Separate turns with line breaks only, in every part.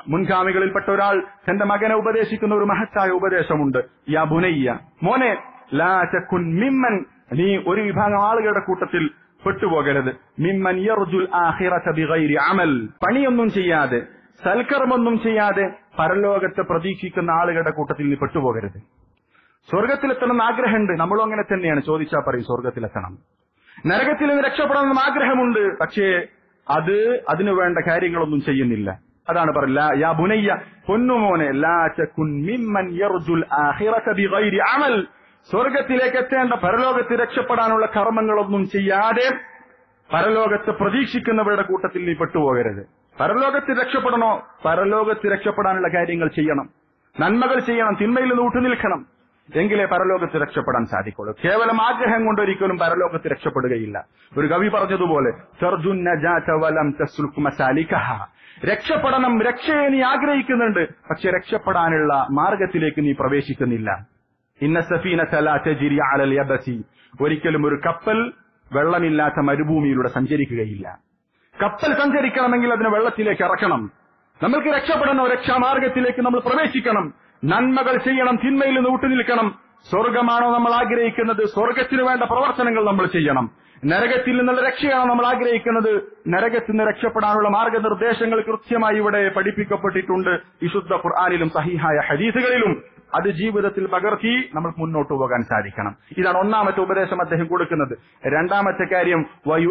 മുൻഗാമികളിൽപ്പെട്ട ഒരാൾ തന്റെ മകനെ ഉപദേശിക്കുന്ന ഒരു മഹത്തായ ഉപദേശമുണ്ട് യാ ബുനയ്യ മോനെ ലാ തകുൻ മിമ്മൻ നീ ഒരു വിഭാഗം ആളുകളുടെ കൂട്ടത്തിൽ പെട്ടുപോകരുത് മിമ്മൻ യർജുൽ ആഖിറത ബിഗൈരി അമൽ പണിയൊന്നും ചെയ്യാതെ സൽക്കർമ്മൊന്നും ചെയ്യാതെ പരലോകത്തെ പ്രതീക്ഷിക്കുന്ന ആളുകളുടെ കൂട്ടത്തിൽ നീ പെട്ടുപോകരുത് സ്വർഗത്തിലെത്തണം എന്ന് ആഗ്രഹമുണ്ട് നമ്മളും അങ്ങനെ തന്നെയാണ് ചോദിച്ചാൽ പറയും സ്വർഗത്തിലെത്തണം നരകത്തിൽ നിന്ന് രക്ഷപ്പെടണമെന്ന് ആഗ്രഹമുണ്ട് പക്ഷേ അത് അതിനു വേണ്ട കാര്യങ്ങളൊന്നും ചെയ്യുന്നില്ല അതാണ് പറയില്ല യാ ബുനയ്യ പൊന്നുമോനെ ലാ തകുൻ മിമ്മൻ യർജുൽ ആഖിറത ബിഗൈരി അമൽ സ്വർഗത്തിലേക്ക് എത്തേണ്ട പരലോകത്ത് രക്ഷപ്പെടാനുള്ള കർമ്മങ്ങളൊന്നും ചെയ്യാതെ പരലോകത്ത് പ്രതീക്ഷിക്കുന്നവരുടെ കൂട്ടത്തിൽ നീ പെട്ടുപോകരുത് പരലോകത്ത് രക്ഷപ്പെടണോ പരലോകത്ത് രക്ഷപ്പെടാനുള്ള കാര്യങ്ങൾ ചെയ്യണം നന്മകൾ ചെയ്യണം തിന്മയിൽ നിന്ന് വിട്ടുനിൽക്കണം എങ്കിലേ പരലോകത്ത് രക്ഷപ്പെടാൻ സാധിക്കുള്ളൂ കേവലം ആഗ്രഹം കൊണ്ട് ഒരിക്കലും പരലോകത്ത് രക്ഷപ്പെടുകയില്ല ഒരു കവി പറഞ്ഞതുപോലെ "തർജുൻ നജാത വലം തസ്ലുക് മസാലികഹ." രക്ഷപ്പെടണം രക്ഷയെ നീ ആഗ്രഹിക്കുന്നുണ്ട് പക്ഷെ രക്ഷപ്പെടാനുള്ള മാർഗത്തിലേക്ക് നീ പ്രവേശിക്കുന്നില്ല ഇന്ന സഫീനത ലാ തജ്രി അലൽ യബസി ഒരിക്കലും ഒരു കപ്പൽ വെള്ളമില്ലാത്ത മരുഭൂമിയിലൂടെ സഞ്ചരിക്കുകയില്ല കപ്പൽ സഞ്ചരിക്കണമെങ്കിൽ അതിനെ വെള്ളത്തിലേക്ക് ഇറക്കണം നമ്മൾക്ക് രക്ഷപ്പെടണോ രക്ഷാമാർഗത്തിലേക്ക് നമ്മൾ പ്രവേശിക്കണം നന്മകൾ ചെയ്യണം തിന്മയിൽ നിന്ന് വിട്ടുനിൽക്കണം സ്വർഗമാണോ നമ്മൾ ആഗ്രഹിക്കുന്നത് സ്വർഗത്തിന് വേണ്ട പ്രവർത്തനങ്ങൾ നമ്മൾ ചെയ്യണം നരകത്തിൽ നിന്നുള്ള രക്ഷയാണോ നമ്മൾ ആഗ്രഹിക്കുന്നത് നരകത്തിൽ നിന്ന് രക്ഷപ്പെടാനുള്ള മാർഗനിർദ്ദേശങ്ങൾ കൃത്യമായി ഇവിടെ പഠിപ്പിക്കപ്പെട്ടിട്ടുണ്ട് വിശുദ്ധ ഖുർആാനിലും സഹിഹായ ഹദീസുകളിലും അത് ജീവിതത്തിൽ പകർത്തി നമ്മൾ മുന്നോട്ട് പോകാൻ സാധിക്കണം ഇതാണ് ഒന്നാമത്തെ ഉപദേശം അദ്ദേഹം കൊടുക്കുന്നത് രണ്ടാമത്തെ കാര്യം വയു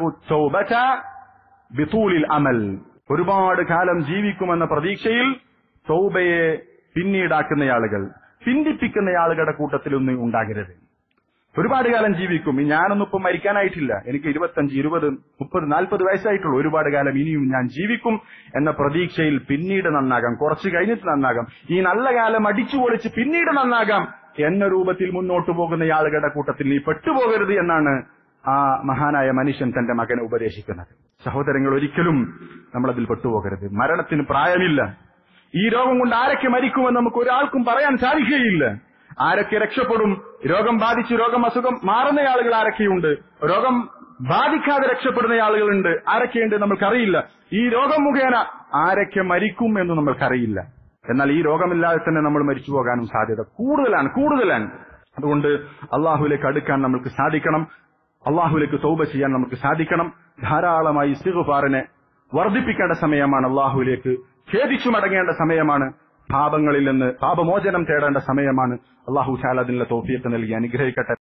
ബിതൂലിൽ അമൽ ഒരുപാട് കാലം ജീവിക്കുമെന്ന പ്രതീക്ഷയിൽ തൗബയെ പിന്നീടാക്കുന്ന ആളുകൾ പിന്തിപ്പിക്കുന്ന ആളുകളുടെ കൂട്ടത്തിലൊന്നും ഉണ്ടാകരുത് ഒരുപാട് കാലം ജീവിക്കും ഈ ഞാനൊന്നും ഇപ്പം മരിക്കാനായിട്ടില്ല എനിക്ക് ഇരുപത്തഞ്ച് ഇരുപത് മുപ്പത് നാൽപ്പത് വയസ്സായിട്ടുള്ളൂ ഒരുപാട് കാലം ഇനിയും ഞാൻ ജീവിക്കും എന്ന പ്രതീക്ഷയിൽ പിന്നീട് നന്നാകാം കുറച്ച് കഴിഞ്ഞിട്ട് നന്നാകാം ഈ നല്ല കാലം അടിച്ചു പൊളിച്ച് പിന്നീട് നന്നാകാം എന്ന രൂപത്തിൽ മുന്നോട്ട് പോകുന്ന ആളുകളുടെ കൂട്ടത്തിൽ നീ പെട്ടുപോകരുത് എന്നാണ് ആ മഹാനായ മനുഷ്യൻ തന്റെ മകനെ ഉപദേശിക്കുന്നത് സഹോദരങ്ങൾ ഒരിക്കലും നമ്മളതിൽ പെട്ടുപോകരുത് മരണത്തിന് പ്രായമില്ല ഈ രോഗം കൊണ്ട് ആരൊക്കെ മരിക്കുമെന്ന് നമുക്ക് ഒരാൾക്കും പറയാൻ സാധിക്കുകയില്ല ആരൊക്കെ രക്ഷപ്പെടും രോഗം ബാധിച്ച് രോഗം അസുഖം മാറുന്ന ആളുകൾ ആരൊക്കെയുണ്ട് രോഗം ബാധിക്കാതെ രക്ഷപ്പെടുന്ന ആളുകളുണ്ട് ആരൊക്കെയുണ്ട് നമ്മൾക്കറിയില്ല ഈ രോഗം മുഖേന ആരൊക്കെ മരിക്കും എന്ന് നമ്മൾക്കറിയില്ല എന്നാൽ ഈ രോഗമില്ലാതെ തന്നെ നമ്മൾ മരിച്ചു പോകാനും സാധ്യത കൂടുതലാണ് കൂടുതലാണ് അതുകൊണ്ട് അള്ളാഹുലേക്ക് അടുക്കാൻ നമുക്ക് സാധിക്കണം അള്ളാഹുലേക്ക് തൗബ ചെയ്യാൻ നമുക്ക് സാധിക്കണം ധാരാളമായി ഇസ്തിഗ്ഫാറിനെ വർദ്ധിപ്പിക്കേണ്ട സമയമാണ് അള്ളാഹുലേക്ക് ഖേദിച്ചു മടങ്ങേണ്ട സമയമാണ് പാപങ്ങളിൽ നിന്ന് പാപമോചനം തേടേണ്ട സമയമാണ് അള്ളാഹു ഷാൽ അതിനുള്ള തോഫിയൊക്കെ നൽകി അനുഗ്രഹിക്കട്ടെ